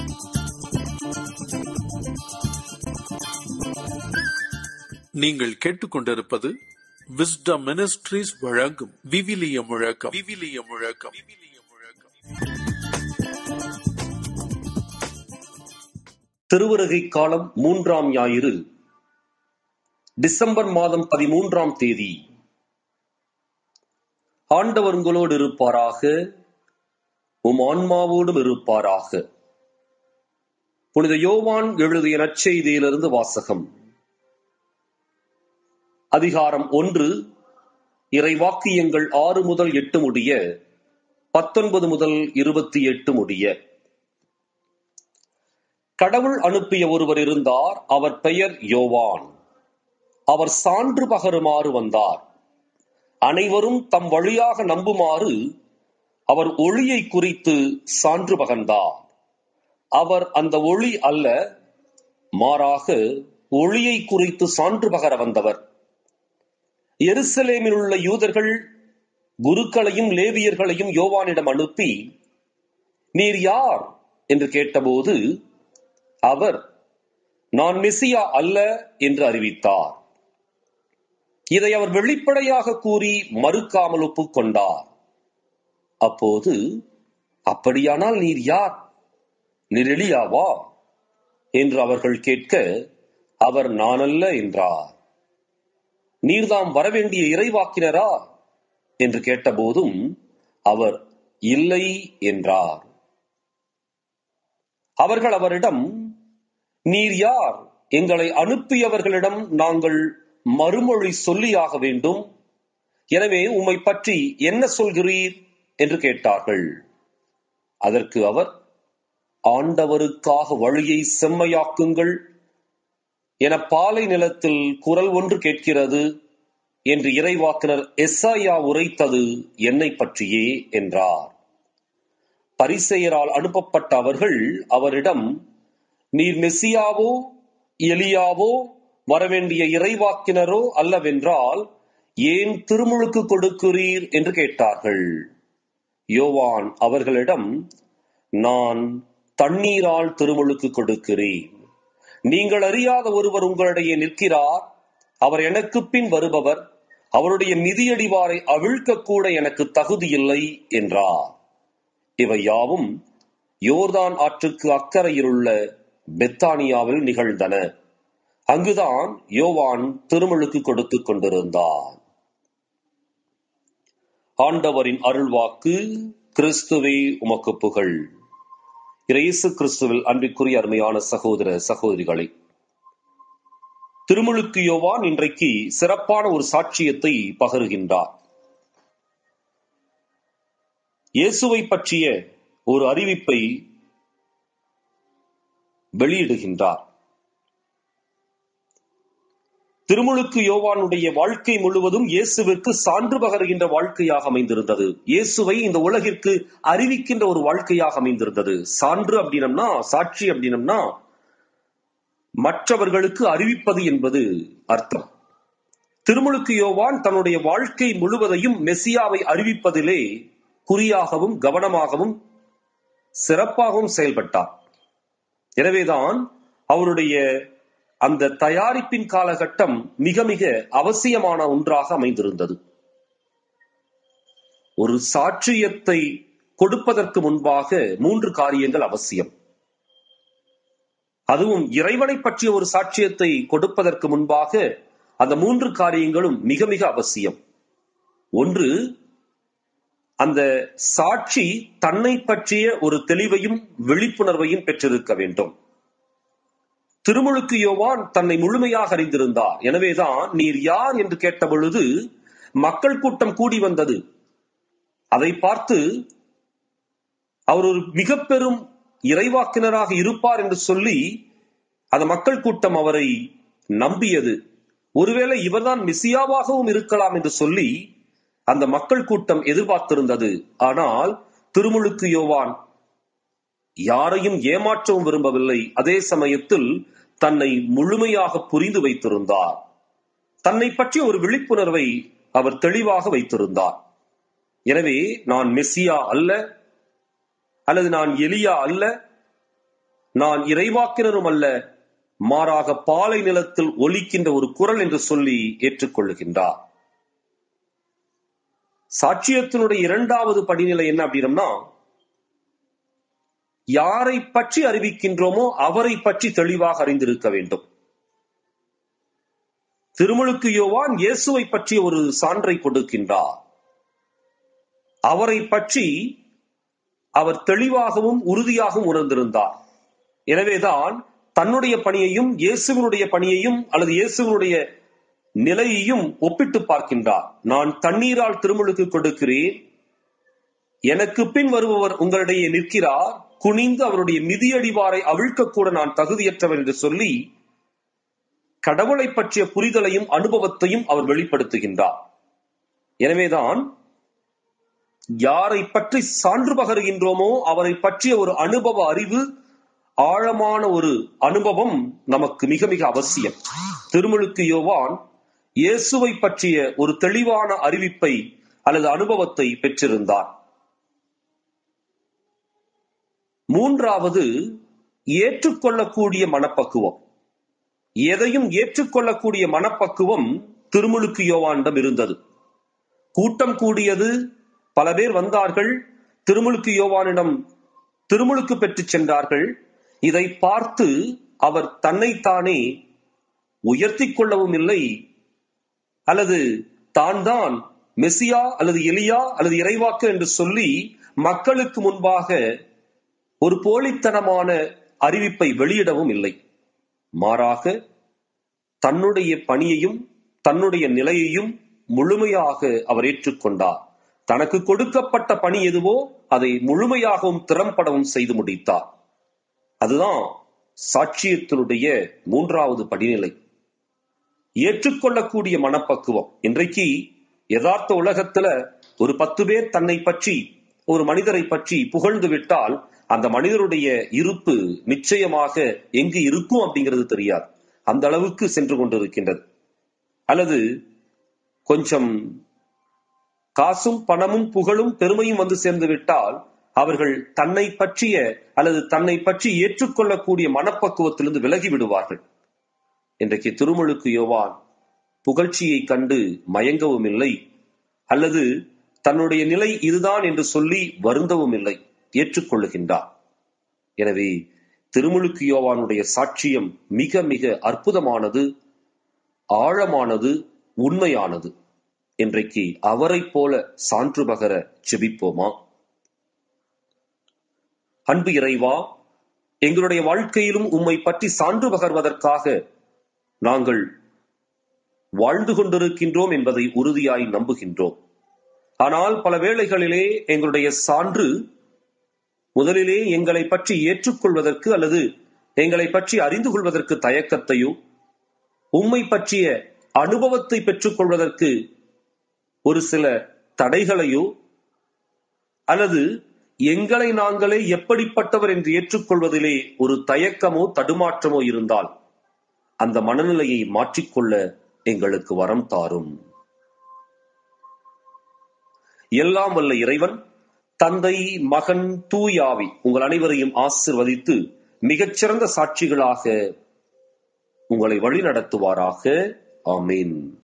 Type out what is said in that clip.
நீங்கள் கேட்டுக்கொண்டிருப்பது wisdom ministries வழங்கும் விவிலிய முழக்கம் விவிலிய முழக்கம் விவிலிய முழக்கம் திருவருகை காலம் மூன்றாம் ஞாயிறு டிசம்பர் மாதம் பதிமூன்றாம் தேதி ஆண்டவர் உங்களோடு இருப்பாராக உம் ஆன்மாவோடும் இருப்பாராக புனித யோவான் எழுதிய நற்செய்தியிலிருந்து வாசகம் அதிகாரம் ஒன்று இறைவாக்கியங்கள் ஆறு முதல் எட்டு முடிய பத்தொன்பது முதல் இருபத்தி எட்டு முடிய கடவுள் அனுப்பிய ஒருவர் இருந்தார் அவர் பெயர் யோவான் அவர் சான்று பகருமாறு வந்தார் அனைவரும் தம் வழியாக நம்புமாறு அவர் ஒளியை குறித்து சான்று பகர்ந்தார் அவர் அந்த ஒளி அல்ல மாறாக ஒளியை குறித்து சான்று பகர வந்தவர் எருசலேமில் உள்ள யூதர்கள் குருக்களையும் லேவியர்களையும் யோவானிடம் அனுப்பி நீர் யார் என்று கேட்டபோது அவர் நான் மெசியா அல்ல என்று அறிவித்தார் இதை அவர் வெளிப்படையாக கூறி மறுக்காமல் ஒப்புக்கொண்டார் அப்போது அப்படியானால் நீர் யார் நீர் எலியாவா என்று அவர்கள் கேட்க அவர் நானல்ல என்றார் நீர்தாம் வரவேண்டிய இறைவாக்கினரா என்று கேட்டபோதும் அவர் இல்லை என்றார் அவர்கள் அவரிடம் நீர் யார் எங்களை அனுப்பியவர்களிடம் நாங்கள் மறுமொழி சொல்லியாக வேண்டும் எனவே உம்மை பற்றி என்ன சொல்கிறீர் என்று கேட்டார்கள் அதற்கு அவர் ஆண்டவருக்காக வழியை செம்மையாக்குங்கள் என பாலை நிலத்தில் குரல் ஒன்று கேட்கிறது என்று இறைவாக்கினர் எஸ்ஐயா உரைத்தது என்னை பற்றியே என்றார் பரிசெயரால் அனுப்பப்பட்ட அவர்கள் அவரிடம் நீர் மெசியாவோ எலியாவோ வரவேண்டிய இறைவாக்கினரோ அல்லவென்றால் ஏன் திருமுழுக்கு கொடுக்கிறீர் என்று கேட்டார்கள் யோவான் அவர்களிடம் நான் தண்ணீரால் திருமுழுக்கு கொடுக்கிறேன் நீங்கள் அறியாத ஒருவர் உங்களிடையே நிற்கிறார் அவர் எனக்கு பின் வருபவர் அவருடைய மிதியடிவாரை அவிழ்க்க கூட எனக்கு தகுதியில்லை என்றார் இவை யாவும் யோர்தான் ஆற்றுக்கு அக்கறையிலுள்ள பெத்தானியாவில் நிகழ்ந்தன அங்குதான் யோவான் திருமுழுக்கு கொடுத்துக் கொண்டிருந்தார் ஆண்டவரின் அருள்வாக்கு கிறிஸ்துவே உமக்கு புகழ் இயேசு கிறிஸ்துவில் அன்பிற்குரிய அருமையான சகோதர சகோதரிகளை திருமுழுக்கு யோவான் இன்றைக்கு சிறப்பான ஒரு சாட்சியத்தை பகருகின்றார் இயேசுவை பற்றிய ஒரு அறிவிப்பை வெளியிடுகின்றார் திருமுழுக்கு யோவானுடைய வாழ்க்கை முழுவதும் இயேசுவிற்கு சான்று பகருகின்ற வாழ்க்கையாக அமைந்திருந்தது இயேசுவை இந்த உலகிற்கு அறிவிக்கின்ற ஒரு வாழ்க்கையாக அமைந்திருந்தது சான்று அப்படின்னம்னா சாட்சி அப்படின்னம்னா மற்றவர்களுக்கு அறிவிப்பது என்பது அர்த்தம் திருமுழுக்கு யோவான் தன்னுடைய வாழ்க்கை முழுவதையும் மெசியாவை அறிவிப்பதிலே குறியாகவும் கவனமாகவும் சிறப்பாகவும் செயல்பட்டார் எனவேதான் அவருடைய அந்த தயாரிப்பின் காலகட்டம் மிக மிக அவசியமான ஒன்றாக அமைந்திருந்தது ஒரு சாட்சியத்தை கொடுப்பதற்கு முன்பாக மூன்று காரியங்கள் அவசியம் அதுவும் இறைவனை பற்றிய ஒரு சாட்சியத்தை கொடுப்பதற்கு முன்பாக அந்த மூன்று காரியங்களும் மிக மிக அவசியம் ஒன்று அந்த சாட்சி தன்னை பற்றிய ஒரு தெளிவையும் விழிப்புணர்வையும் பெற்றிருக்க வேண்டும் திருமுழுக்கு யோவான் தன்னை முழுமையாக அறிந்திருந்தார் எனவேதான் நீர் யார் என்று கேட்ட பொழுது மக்கள் கூட்டம் கூடி வந்தது அதை பார்த்து அவர் ஒரு மிக பெரும் இறைவாக்கினராக இருப்பார் என்று சொல்லி அந்த மக்கள் கூட்டம் அவரை நம்பியது ஒருவேளை இவர்தான் மிசியாவாகவும் இருக்கலாம் என்று சொல்லி அந்த மக்கள் கூட்டம் எதிர்பார்த்திருந்தது ஆனால் திருமுழுக்கு யோவான் யாரையும் ஏமாற்றவும் விரும்பவில்லை அதே சமயத்தில் தன்னை முழுமையாக புரிந்து வைத்திருந்தார் தன்னை பற்றிய ஒரு விழிப்புணர்வை அவர் தெளிவாக வைத்திருந்தார் எனவே நான் மெஸ்ஸியா அல்ல அல்லது நான் எலியா அல்ல நான் இறைவாக்கினரும் அல்ல மாறாக பாலை நிலத்தில் ஒலிக்கின்ற ஒரு குரல் என்று சொல்லி ஏற்றுக்கொள்ளுகின்றார் சாட்சியத்தினுடைய இரண்டாவது படிநிலை என்ன அப்படின்னம்னா யாரை பற்றி அறிவிக்கின்றோமோ அவரை பற்றி தெளிவாக அறிந்திருக்க வேண்டும் திருமுழுக்கு யோவான் இயேசுவை பற்றிய ஒரு சான்றை கொடுக்கின்றார் அவரை பற்றி அவர் தெளிவாகவும் உறுதியாகவும் உணர்ந்திருந்தார் எனவேதான் தன்னுடைய பணியையும் இயேசுவனுடைய பணியையும் அல்லது இயேசுவனுடைய நிலையையும் ஒப்பிட்டு பார்க்கின்றார் நான் தண்ணீரால் திருமுழுக்கு கொடுக்கிறேன் எனக்கு பின் வருபவர் உங்களிடையே நிற்கிறார் குனிந்து அவருடைய மிதியடிவாரை அவிழ்க்க கூட நான் தகுதியற்றவர் என்று சொல்லி கடவுளை பற்றிய புரிதலையும் அனுபவத்தையும் அவர் வெளிப்படுத்துகின்றார் எனவேதான் யாரை பற்றி சான்று பகருகின்றோமோ அவரை பற்றிய ஒரு அனுபவ அறிவு ஆழமான ஒரு அனுபவம் நமக்கு மிக மிக அவசியம் திருமுழுக்கு யோவான் இயேசுவை பற்றிய ஒரு தெளிவான அறிவிப்பை அல்லது அனுபவத்தை பெற்றிருந்தார் மூன்றாவது ஏற்றுக்கொள்ளக்கூடிய மனப்பக்குவம் எதையும் ஏற்றுக்கொள்ளக்கூடிய மனப்பக்குவம் திருமுழுக்கு யோவானிடம் இருந்தது கூட்டம் கூடியது பல பேர் வந்தார்கள் திருமுழுக்கு யோவானிடம் திருமுழுக்கு பெற்றுச் சென்றார்கள் இதை பார்த்து அவர் தன்னைத்தானே உயர்த்தி கொள்ளவும் இல்லை அல்லது தான் தான் மெசியா அல்லது எலியா அல்லது இறைவாக்கு என்று சொல்லி மக்களுக்கு முன்பாக ஒரு போலித்தனமான அறிவிப்பை வெளியிடவும் இல்லை மாறாக தன்னுடைய பணியையும் தன்னுடைய நிலையையும் முழுமையாக அவர் ஏற்றுக்கொண்டார் தனக்கு கொடுக்கப்பட்ட பணி எதுவோ அதை முழுமையாகவும் திறம்படவும் செய்து முடித்தார் அதுதான் சாட்சியத்தினுடைய மூன்றாவது படிநிலை ஏற்றுக்கொள்ளக்கூடிய மனப்பக்குவம் இன்றைக்கு யதார்த்த உலகத்துல ஒரு பத்து பேர் தன்னை பற்றி ஒரு மனிதரை பற்றி புகழ்ந்து விட்டால் அந்த மனிதருடைய இருப்பு நிச்சயமாக எங்கு இருக்கும் அப்படிங்கிறது தெரியாது அந்த அளவுக்கு சென்று கொண்டிருக்கின்றது அல்லது கொஞ்சம் காசும் பணமும் புகழும் பெருமையும் வந்து சேர்ந்து விட்டால் அவர்கள் தன்னை பற்றிய அல்லது தன்னை பற்றி ஏற்றுக்கொள்ளக்கூடிய மனப்பக்குவத்திலிருந்து விலகி விடுவார்கள் இன்றைக்கு திருமுழுக்கு யோவான் புகழ்ச்சியை கண்டு மயங்கவும் இல்லை அல்லது தன்னுடைய நிலை இதுதான் என்று சொல்லி வருந்தவும் இல்லை ஏற்றுக்கொள்ளுகின்றார் எனவே திருமுழுக்கு யோவானுடைய சாட்சியம் மிக மிக அற்புதமானது ஆழமானது உண்மையானது இன்றைக்கு அவரை போல சான்று பகர செபிப்போமா அன்பு இறைவா எங்களுடைய வாழ்க்கையிலும் உம்மை பற்றி சான்று பகர்வதற்காக நாங்கள் வாழ்ந்து கொண்டிருக்கின்றோம் என்பதை உறுதியாய் நம்புகின்றோம் ஆனால் பல வேளைகளிலே எங்களுடைய சான்று முதலிலே எங்களை பற்றி ஏற்றுக்கொள்வதற்கு அல்லது எங்களை பற்றி அறிந்து கொள்வதற்கு தயக்கத்தையோ உம்மை பற்றிய அனுபவத்தை பெற்றுக்கொள்வதற்கு ஒரு சில தடைகளையோ அல்லது எங்களை நாங்களே எப்படிப்பட்டவர் என்று ஏற்றுக்கொள்வதிலே ஒரு தயக்கமோ தடுமாற்றமோ இருந்தால் அந்த மனநிலையை மாற்றிக்கொள்ள எங்களுக்கு வரம் தாரும் எல்லாம் வல்ல இறைவன் தந்தை மகன் தூயாவி உங்கள் அனைவரையும் ஆசிர்வதித்து மிகச்சிறந்த சாட்சிகளாக உங்களை வழி நடத்துவாராக ஆமீன்